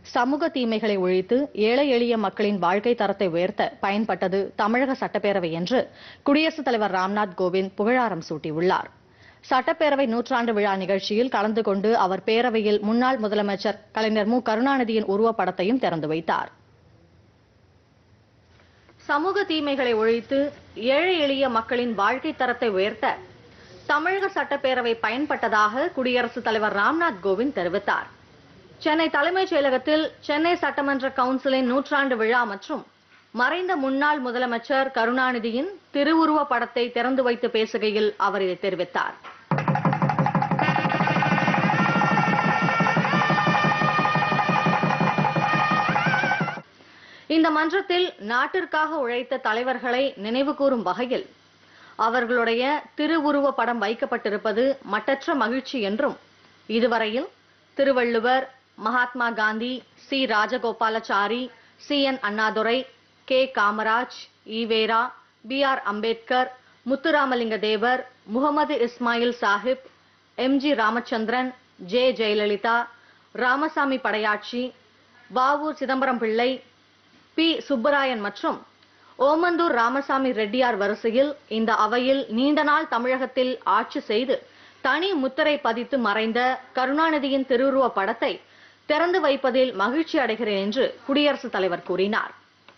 சமூக தீமைகளை ஒழித்து ஏழை எளிய மக்களின் வாழ்க்கை தரத்தை உயர்த்த பயன்பட்டது தமிழக சட்டப்பேரவை என்று குடியரசுத் தலைவர் ராம்நாத் கோவிந்த் புகழாரம் சூட்டியுள்ளார் சட்டப்பேரவை நூற்றாண்டு விழா நிகழ்ச்சியில் கலந்து கொண்டு அவர் பேரவையில் முன்னாள் முதலமைச்சர் கலைஞர் மு கருணாநிதியின் உருவப்படத்தையும் திறந்து வைத்தார் சமூக தீமைகளை ஒழித்து ஏழை எளிய மக்களின் வாழ்க்கை தரத்தை உயர்த்த தமிழக சட்டப்பேரவை பயன்பட்டதாக குடியரசுத் தலைவர் ராம்நாத் கோவிந்த் தெரிவித்தார் சென்னை தலைமைச் செயலகத்தில் சென்னை சட்டமன்ற கவுன்சிலின் நூற்றாண்டு விழா மற்றும் மறைந்த முன்னாள் முதலமைச்சர் கருணாநிதியின் திருவுருவ படத்தை திறந்து வைத்து பேசுகையில் அவர் இதை தெரிவித்தார் இந்த மன்றத்தில் நாட்டிற்காக உழைத்த தலைவர்களை நினைவுகூரும் வகையில் அவர்களுடைய திருவுருவ படம் வைக்கப்பட்டிருப்பது மட்டற்ற மகிழ்ச்சி என்றும் இதுவரையில் Thiruvalluvar Mahatma Gandhi C Rajagopalachari C N Annadurai K Kamaraj Evera P R Ambedkar Muthuramalinga Thevar Mohammed Ismail Sahib M G Ramachandran J Jayalalithaa Ramasamy Padayachi Vavu Chidambaram பிள்ளை பி சுப்பராயன் மற்றும் ஓமந்தூர் ராமசாமி ரெட்டியார் வரிசையில் இந்த அவையில் நீண்ட நாள் தமிழகத்தில் ஆட்சி செய்து தனி முத்திரை பதித்து மறைந்த கருணாநிதியின் திருவுருவ படத்தை திறந்து வைப்பதில் மகிழ்ச்சி அடைகிறேன் என்று குடியரசுத் தலைவர் கூறினார்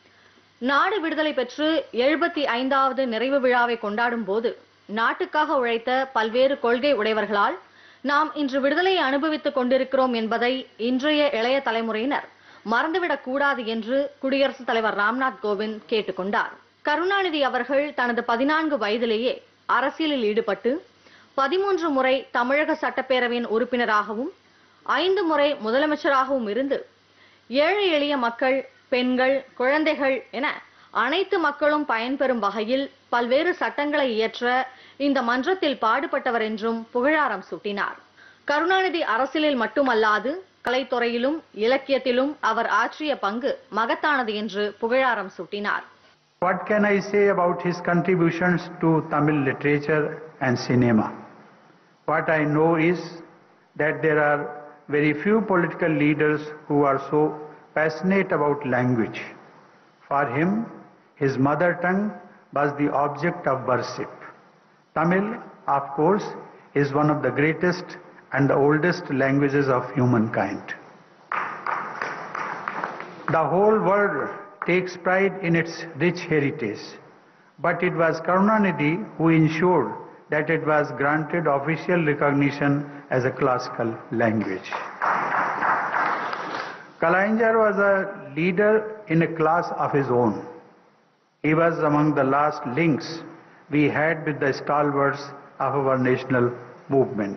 நாடு விடுதலை பெற்று எழுபத்தி ஐந்தாவது நிறைவு விழாவை கொண்டாடும் போது நாட்டுக்காக உழைத்த பல்வேறு கொள்கை உடையவர்களால் நாம் இன்று விடுதலையை அனுபவித்துக் கொண்டிருக்கிறோம் என்பதை இன்றைய இளைய தலைமுறையினர் மறந்துவிடக் கூடாது என்று குடியரசுத் தலைவர் ராம்நாத் கோவிந்த் கேட்டுக்கொண்டார் கருணாநிதி அவர்கள் தனது பதினான்கு வயதிலேயே அரசியலில் ஈடுபட்டு பதிமூன்று முறை தமிழக சட்டப்பேரவையின் உறுப்பினராகவும் ஐந்து முறை முதலமைச்சராகவும் இருந்து ஏழை எளிய மக்கள் பெண்கள் குழந்தைகள் என அனைத்து மக்களும் பயன்பெறும் வகையில் பல்வேறு சட்டங்களை இயற்ற இந்த மன்றத்தில் பாடுபட்டவர் என்றும் புகழாரம் சூட்டினார் கருணாநிதி அரசியலில் மட்டுமல்லாது கலைத்துறையிலும் இலக்கியத்திலும் அவர் ஆற்றிய பங்கு மகத்தானது என்று புகழாரம் சூட்டினார் What can I say about his contributions to Tamil literature and cinema? What I know is that there are very few political leaders who are so passionate about language. For him, his mother tongue was the object of worship. Tamil, of course, is one of the greatest and the oldest languages of humankind. The whole world takes pride in its rich heritage, but it was Karunanidhi who ensured that it was granted official recognition as a classical language. Kalainjar was a leader in a class of his own. He was among the last links we had with the stalwarts of our national movement.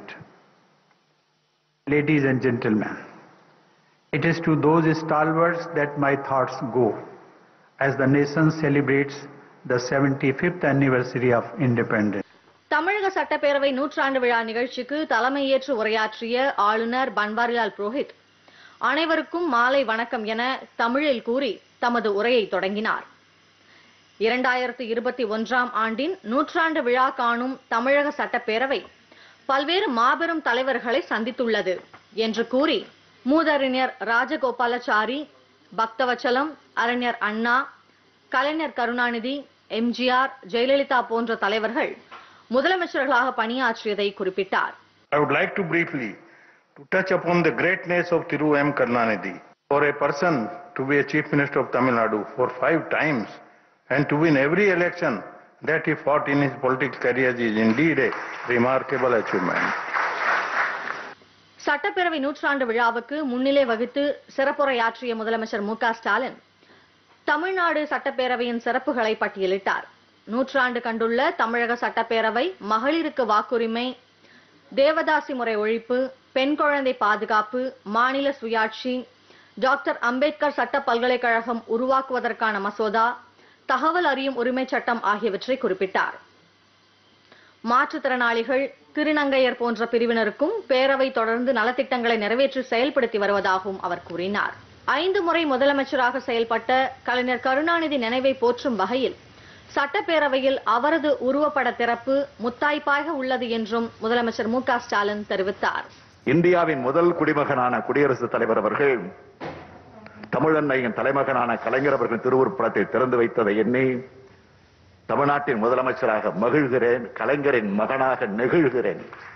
Ladies and gentlemen, it is to those stalwarts that my thoughts go as the nation celebrates the 75th anniversary of independence. தமிழக சட்டப்பேரவை நூற்றாண்டு விழா நிகழ்ச்சிக்கு தலைமையேற்று உரையாற்றிய ஆளுநர் பன்வாரிலால் புரோஹித் அனைவருக்கும் மாலை வணக்கம் என தமிழில் கூறி தமது உரையை தொடங்கினார் இரண்டாயிரத்து இருபத்தி ஒன்றாம் ஆண்டின் நூற்றாண்டு விழா காணும் தமிழக சட்டப்பேரவை பல்வேறு மாபெரும் தலைவர்களை சந்தித்துள்ளது என்று கூறி மூதறிஞர் ராஜகோபாலாச்சாரி பக்தவச்சலம் அறிஞர் அண்ணா கலைஞர் கருணாநிதி எம்ஜிஆர் ஜெயலலிதா போன்ற தலைவர்கள் முதலமைச்சர்களாக பணியாற்றியதை குறிப்பிட்டார் I would like to briefly to touch upon the greatness of Thiru M. Karunanidhi. For a person to be a Chief Minister of Tamil Nadu for five times and to win every election that he fought in his political career is indeed a remarkable achievement. சட்டப்பேரவை நூற்றாண்டு விழாவுக்கு முன்னிலை வகித்து சிறப்புரையாற்றிய முதலமைச்சர் மு க ஸ்டாலின் தமிழ்நாடு சட்டப்பேரவையின் சிறப்புகளை பட்டியலிட்டார் நூற்றாண்டு கண்டுள்ள தமிழக சட்டப்பேரவை மகளிருக்கு வாக்குரிமை தேவதாசி முறை ஒழிப்பு பெண் குழந்தை பாதுகாப்பு மாநில சுயாட்சி டாக்டர் அம்பேத்கர் சட்ட பல்கலைக்கழகம் உருவாக்குவதற்கான மசோதா தகவல் அறியும் உரிமை சட்டம் ஆகியவற்றை குறிப்பிட்டார் மாற்றுத்திறனாளிகள் திருநங்கையர் போன்ற பிரிவினருக்கும் பேரவை தொடர்ந்து நலத்திட்டங்களை நிறைவேற்றி செயல்படுத்தி வருவதாகவும் அவர் கூறினார் ஐந்து முறை முதலமைச்சராக செயல்பட்ட கலைஞர் கருணாநிதி நினைவை போற்றும் வகையில் சட்டப்பேரவையில் அவரது உருவப்பட திறப்பு முத்தாய்ப்பாக உள்ளது என்றும் முதலமைச்சர் மு க ஸ்டாலின் தெரிவித்தார் இந்தியாவின் முதல் குடிமகனான குடியரசுத் தலைவர் அவர்கள் தமிழன்னையின் தலைமகனான கலைஞர் அவர்கள் திருவுருப்படத்தை திறந்து வைத்ததை எண்ணி தமிழ்நாட்டின் முதலமைச்சராக மகிழ்கிறேன் கலைஞரின் மகனாக நெகிழ்கிறேன்